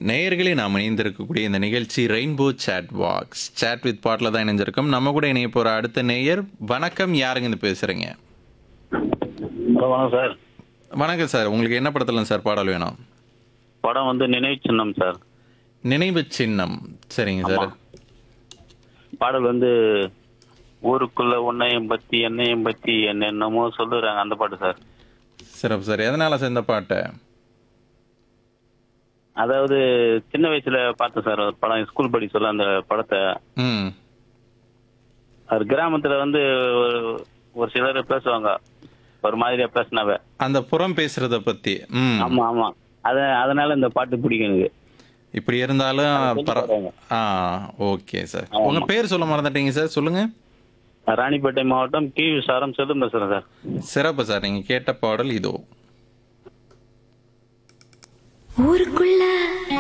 நேயர்களே நாம் இணைந்திருக்கக்கூடிய இந்த நிகழ்ச்சி rainbow chat walks chat with பாட்டில் தான் இணைஞ்சிருக்கோம் நம்ம கூட இணைய போகிற அடுத்த நேயர் வணக்கம் யாருங்க இருந்து பேசுகிறீங்க ஹலோ வணக்கம் சார் வணக்கம் சார் உங்களுக்கு என்ன படத்துல சார் பாடல் வேணும் படம் வந்து நினைவு சின்னம் சார் நினைவு சின்னம் சரிங்க சார் பாடல் வந்து ஊருக்குள்ள உன்னையும் பத்தி என்னையும் பத்தி என்னென்னமோ சொல்லுறாங்க அந்த பாட்டு சார் சிறப்பு சார் எதனால சார் இந்த பாட்டை அதாவது சின்ன வயசுல பார்த்தேன் சார் ஒரு படம் ஸ்கூல் படி சொல்ல அந்த படத்தை ம் அது கிராமத்துல வந்து ஒரு- ஒரு சிலர் பேசுவாங்க ஒரு மாதிரியா பேசினாவ அந்த புறம் பேசுறத பத்தி ம் ஆமா ஆமா அத அதனால இந்த பாட்டு பிடிக்கும் எனக்கு இப்படி இருந்தாலும் பர சொல்லுங்க. ஆ ஓகே சார் உங்க பேர் சொல்ல மறந்துட்டீங்க சார் சொல்லுங்க ராணிப்பேட்டை மாவட்டம் கி விசாரம் செல்லும் பேசுறேன் சார் சிறப்பு சார் நீங்க கேட்ட பாடல் இதோ ஊருக்குள்ள